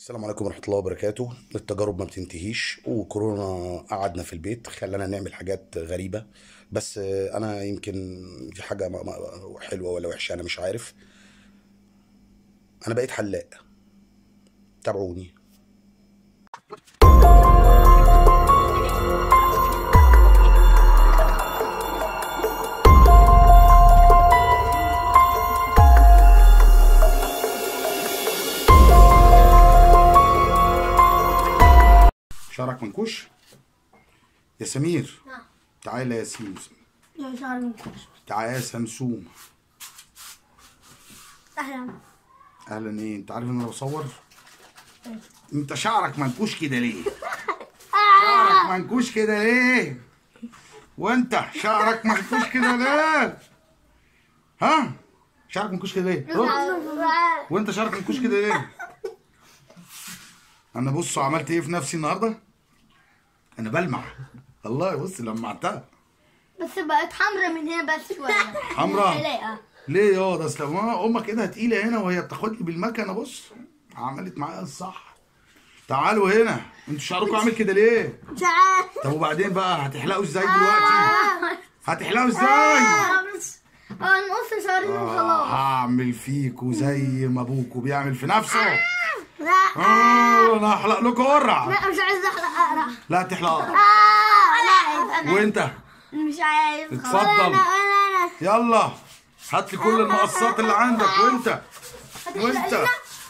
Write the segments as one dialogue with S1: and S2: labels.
S1: السلام عليكم ورحمة الله وبركاته التجارب ما بتنتهيش وكورونا قعدنا في البيت خلانا نعمل حاجات غريبة بس آه، أنا يمكن في حاجة ما- ما- حلوة ولا وحشة أنا مش عارف أنا بقيت حلاق تابعوني شعرك منكوش يا سمير
S2: نعم
S1: تعالى يا سمير
S2: يا شعر منكوش
S1: تعالى يا سمسوم
S2: أهلا
S1: اهلا ايه انت عارف ان انا بصور انت شعرك منكوش كده ليه شعرك منكوش كده ليه وانت شعرك منكوش كده ليه ها شعرك منكوش كده ليه رد. وانت شعرك منكوش كده ليه انا بص عملت ايه في نفسي النهارده انا بلمع والله بص لمعتها
S2: بس بقت حمرا من هنا بس شوية
S1: حمرا
S2: حلاقة
S1: ليه يا ده اصل ما امك ايدها تقيله هنا وهي بتاخد لي بالمكنه بص عملت معايا الصح تعالوا هنا انتوا شعركم عامل كده ليه
S2: مش عارف
S1: طب وبعدين بقى هتحلقوا ازاي دلوقتي هتحلقوا ازاي
S2: اه نقص شعرين
S1: آه،
S2: وخلاص
S1: هعمل فيكوا زي ما ابوكوا بيعمل في نفسه
S2: لا
S1: اه انا هحلق لكم قرع
S2: لا مش عايز احلق اقرع
S1: لا تحلق قرع
S2: اه لا عايز انا
S1: وانت
S2: مش عايز
S1: اتفضل.
S2: انا انا
S1: يلا هات لي كل المقصات اللي عندك وانت وانت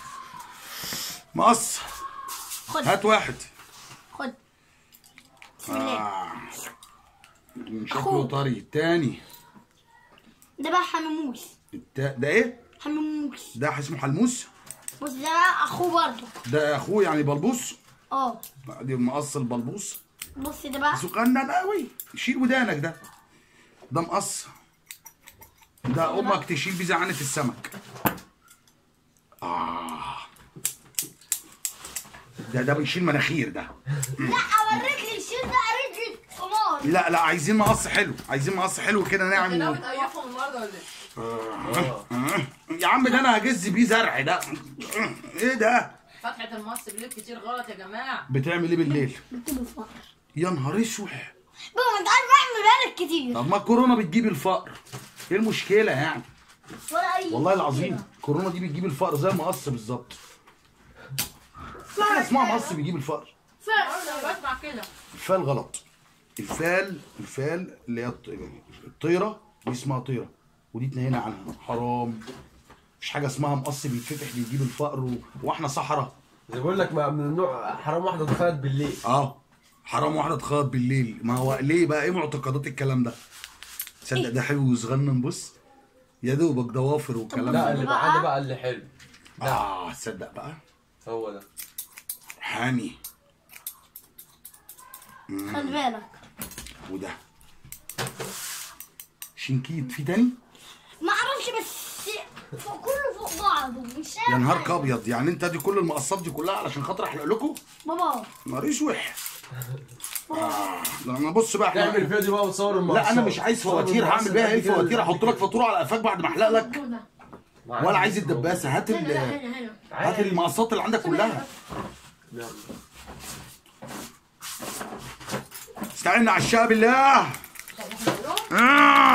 S1: مقص
S2: خد
S1: هات واحد
S2: خد بسم الله
S1: آه. شكله
S2: أخوه.
S1: طري التاني
S2: ده بقى حماموس
S1: التا... ده ايه؟
S2: حماموس
S1: ده اسمه حلموس
S2: بص ده بقى اخوه برضه
S1: ده اخوه يعني بلبوس
S2: اه
S1: دي مقص البلبوس
S2: بص ده بقى
S1: سقنن قوي شيل ودانك ده ده مقص ده امك تشيل بيه زعنة السمك اه ده ده بيشيل مناخير ده
S2: لا اوريك لي الشيل ده اوريك لي حمار
S1: لا لا عايزين مقص حلو عايزين مقص حلو كده ناعم
S3: ناوي
S1: و...
S3: تقيفهم النهارده ولا ايه؟
S1: يا عم ده انا هجز بيه زرع ده ايه ده
S3: فتحة المص بالليل كتير غلط يا جماعة
S1: بتعمل ايه بالليل
S2: بتجيب الفقر
S1: يا نهار اسوح
S2: بابا انت عارف اعمل بالك كتير
S1: طب ما الكورونا بتجيب الفقر ايه المشكله يعني
S2: ولا اي
S1: والله العظيم الكورونا دي بتجيب الفقر زي المقص بالظبط في حاجه اسمها مقص بيجيب الفقر
S3: أنا بسمع كده
S1: الفال غلط الفال الفال اللي هي الط- الطيره دي اسمها طيره ودي اتنهينا عنها حرام مش حاجه اسمها مقص بيتفتح بيجيب الفقر و... واحنا صحراء
S4: زي بقول لك ما من النوع حرام واحده اتخذت بالليل
S1: اه حرام واحده تخاط بالليل ما هو ليه بقى ايه معتقدات الكلام ده تصدق ده حلو وصغنن بص يا دوبك ضوافر والكلام
S4: لا
S1: ده
S4: اللي بعد بقى اللي حلو
S1: اه تصدق بقى
S4: هو ده
S1: حامي
S2: خلي بالك
S1: وده شنكيت في تاني
S2: ما اعرفش بس فوق كله فوق بعضه مش
S1: يا نهارك ابيض يعني انت دي كل المقصات دي كلها علشان خاطر احلق لكم
S2: بابا
S1: نهار اسوح آه. لا انا بص بقى
S4: تعمل
S1: احنا
S4: فيديو بقى وتصور المقصات
S1: لا انا مش عايز فواتير هعمل بيها ايه الفواتير احط لك فاتوره على قفاك بعد ما احلق لك ولا عايز الدباسه هات ال-
S2: هنا هنا
S1: هات المقصات اللي عندك كلها
S4: يلا.
S1: استعنا على الشقه بالله آه.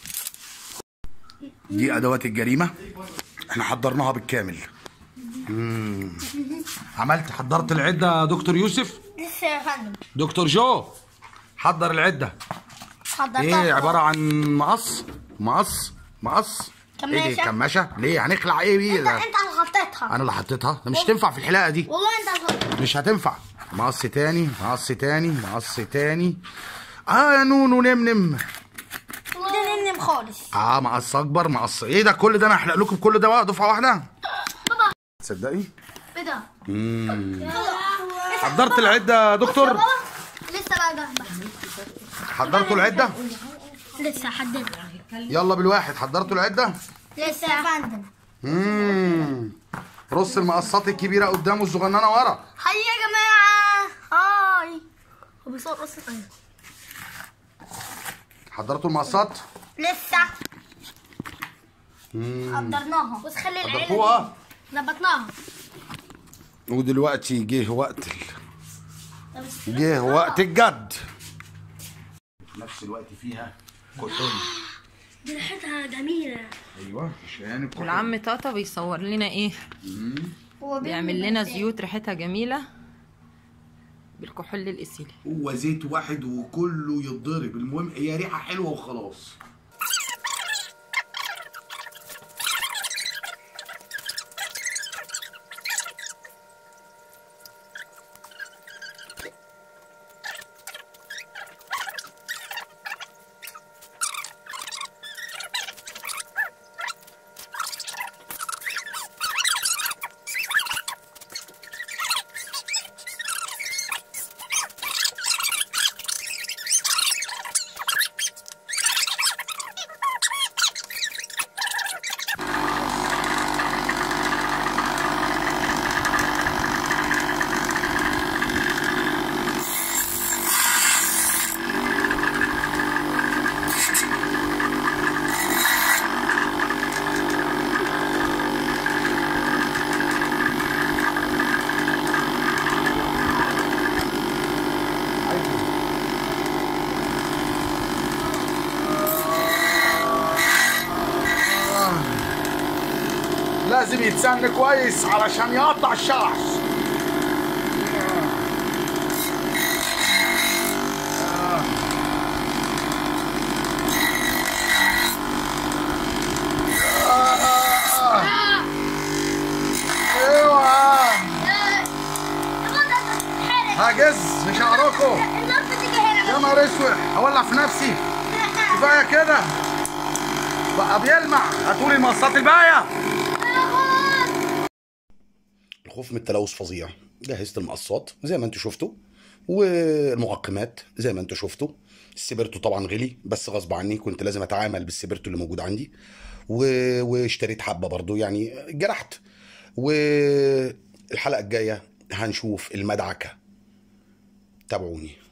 S1: دي ادوات الجريمه احنا حضرناها بالكامل مم. عملت حضرت العده يا دكتور يوسف
S2: لسه يا فندم
S1: دكتور جو حضر العده
S2: حضرتها
S1: ايه عباره عن مقص مقص مقص ايه دي
S2: كماشة.
S1: كماشه ليه هنخلع ايه بيه
S2: انت
S1: ده
S2: انت اللي حطيتها
S1: انا اللي حطيتها ده مش تنفع في الحلاقه دي
S2: والله انت اللي حطيتها
S1: مش هتنفع مقص تاني مقص تاني مقص تاني اه يا نونو نمنم
S2: ده ننم خالص
S1: اه مقص اكبر مقص ايه ده كل ده انا هحلق لكم كل ده بقى دفعه واحده
S2: بابا
S1: تصدقي
S2: ايه ده
S1: مم.
S2: لسه-
S1: حضرت العده يا دكتور
S2: بابا لسه بقى ده
S1: حضرتوا العده
S2: لسه حددها
S1: يلا بالواحد حضرتوا العده
S2: لسه يا فندم
S1: امم رص المقصات الكبيره قدام والصغننه ورا
S2: هيا يا جماعه هاي هو بيصور رص طيب
S1: حضرتوا المقصات
S2: لسه حضرناها بص خلي العيله
S1: حضرتوها
S2: دي ظبطناها
S1: ودلوقتي جه وقت ال...
S2: طب الس-
S1: جه وقت الجد في نفس الوقت فيها كحول
S2: دي ريحتها جميلة
S1: ايوه عشان الكحول
S3: والعم طاطا بيصور لنا ايه
S2: هو
S3: بيعمل لنا زيوت ريحتها جميله بالكحول الايثيلي
S1: هو زيت واحد وكله يتضرب المهم هي ريحه حلوه وخلاص لازم يتسن كويس علشان يقطع الشعر ايوه هجز في شعركم
S2: النار بتيجي هنا
S1: يا نهار اسود هولع في نفسي كفايه كده بقى بيلمع هاتولي المقصات الباقيه الخوف من التلوث فظيع جهزت المقصات زي ما انتوا شفتوا والمعقمات زي ما انتوا شفتوا السبرتو طبعا غلي بس غصب عني كنت لازم اتعامل بالسبرتو اللي موجود عندي و... واشتريت حبه برضو يعني جرحت والحلقه الجايه هنشوف المدعكه تابعوني